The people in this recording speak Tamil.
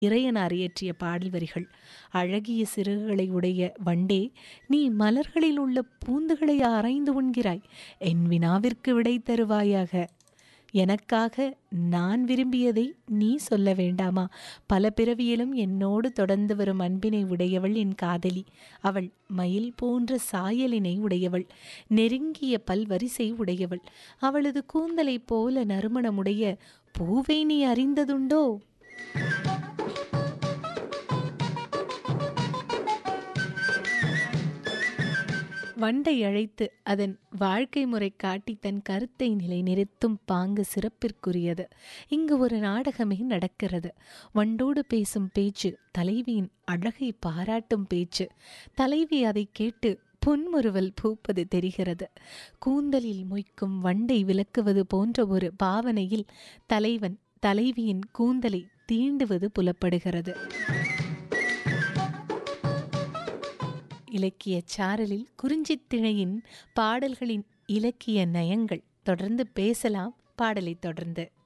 இறையனார் இயற்றிய பாடல் வரிகள் அழகிய சிறகுகளை உடைய வண்டே நீ மலர்களில் உள்ள பூந்துகளை ஆராய்ந்து உண்கிறாய் என் வினாவிற்கு விடை தருவாயாக எனக்காக நான் விரும்பியதை நீ சொல்ல வேண்டாமா பல பிறவியிலும் என்னோடு தொடர்ந்து வரும் அன்பினை உடையவள் என் காதலி அவள் மயில் போன்ற சாயலினை உடையவள் நெருங்கிய பல்வரிசை உடையவள் அவளது கூந்தலைப் போல நறுமணமுடைய பூவை நீ அறிந்ததுண்டோ வண்டை அழைத்து அதன் வாழ்க்கை முறை காட்டி தன் கருத்தை நிலைநிறுத்தும் பாங்கு சிறப்பிற்குரியது இங்கு ஒரு நாடகமே நடக்கிறது வண்டோடு பேசும் பேச்சு தலைவியின் அழகை பாராட்டும் பேச்சு தலைவி அதை கேட்டு புன்முறுவல் பூப்பது தெரிகிறது கூந்தலில் மொய்க்கும் வண்டை விளக்குவது போன்ற ஒரு பாவனையில் தலைவன் தலைவியின் கூந்தலை தீண்டுவது புலப்படுகிறது இலக்கிய சாரலில் குறிஞ்சித்திணையின் பாடல்களின் இலக்கிய நயங்கள் தொடர்ந்து பேசலாம் பாடலை தொடர்ந்து